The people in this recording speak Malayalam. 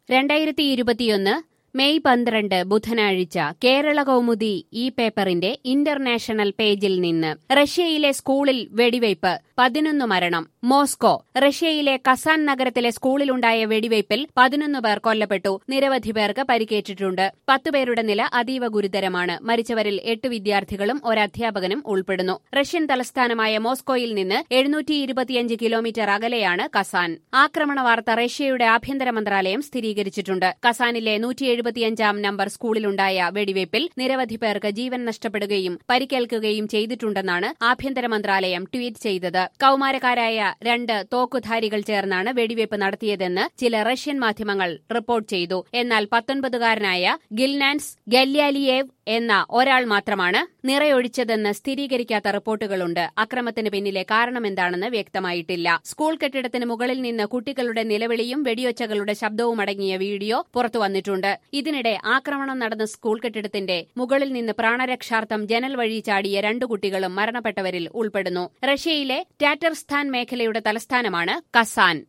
രണ്ടായിരത്തി ഇരുപത്തിയൊന്ന് മെയ് പന്ത്രണ്ട് ബുധനാഴ്ച കേരള കൗമുദി ഈ പേപ്പറിന്റെ ഇന്റർനാഷണൽ പേജിൽ നിന്ന് റഷ്യയിലെ സ്കൂളിൽ വെടിവയ്പ് പതിനൊന്ന് മരണം മോസ്കോ റഷ്യയിലെ കസാൻ നഗരത്തിലെ സ്കൂളിലുണ്ടായ വെടിവയ്പിൽ പതിനൊന്ന് പേർ കൊല്ലപ്പെട്ടു നിരവധി പേർക്ക് പരിക്കേറ്റിട്ടുണ്ട് പത്തുപേരുടെ നില അതീവ ഗുരുതരമാണ് മരിച്ചവരിൽ എട്ട് വിദ്യാർത്ഥികളും ഒരധ്യാപകനും ഉൾപ്പെടുന്നു റഷ്യൻ തലസ്ഥാനമായ മോസ്കോയിൽ നിന്ന് എഴുന്നൂറ്റി ഇരുപത്തിയഞ്ച് കിലോമീറ്റർ അകലെയാണ് കസാൻ ആക്രമണ വാർത്ത റഷ്യയുടെ ആഭ്യന്തര മന്ത്രാലയം സ്ഥിരീകരിച്ചിട്ടുണ്ട് കസാനിലെ നൂറ്റി എഴുപത്തിയഞ്ചാം നമ്പർ സ്കൂളിലുണ്ടായ വെടിവയ്പിൽ നിരവധി പേർക്ക് ജീവൻ നഷ്ടപ്പെടുകയും പരിക്കേൽക്കുകയും ചെയ്തിട്ടുണ്ടെന്നാണ് ആഭ്യന്തര മന്ത്രാലയം ട്വീറ്റ് ചെയ്തത് കൌമാരക്കാരായ രണ്ട് തോക്കുധാരികൾ ചേർന്നാണ് വെടിവയ്പ് നടത്തിയതെന്ന് ചില റഷ്യൻ മാധ്യമങ്ങൾ റിപ്പോർട്ട് ചെയ്തു എന്നാൽ പത്തൊൻപതുകാരനായ ഗിൽനാൻസ് ഗല്യാലിയേവ് എന്ന ഒരാൾ മാത്രമാണ് നിറയൊഴിച്ചതെന്ന് സ്ഥിരീകരിക്കാത്ത റിപ്പോർട്ടുകളുണ്ട് അക്രമത്തിന് പിന്നിലെ കാരണമെന്താണെന്ന് വ്യക്തമായിട്ടില്ല സ്കൂൾ കെട്ടിടത്തിന് മുകളിൽ നിന്ന് കുട്ടികളുടെ നിലവിളിയും വെടിയൊച്ചകളുടെ ശബ്ദവും അടങ്ങിയ വീഡിയോ പുറത്തുവന്നിട്ടുണ്ട് ഇതിനിടെ ആക്രമണം നടന്ന സ്കൂൾ കെട്ടിടത്തിന്റെ മുകളിൽ നിന്ന് പ്രാണരക്ഷാർത്ഥം ജനൽ വഴി ചാടിയ രണ്ടു കുട്ടികളും മരണപ്പെട്ടവരിൽ ഉൾപ്പെടുന്നു റഷ്യയിലെ ടാറ്റർസ്ഥാൻ മേഖലയുടെ തലസ്ഥാനമാണ് കസാൻ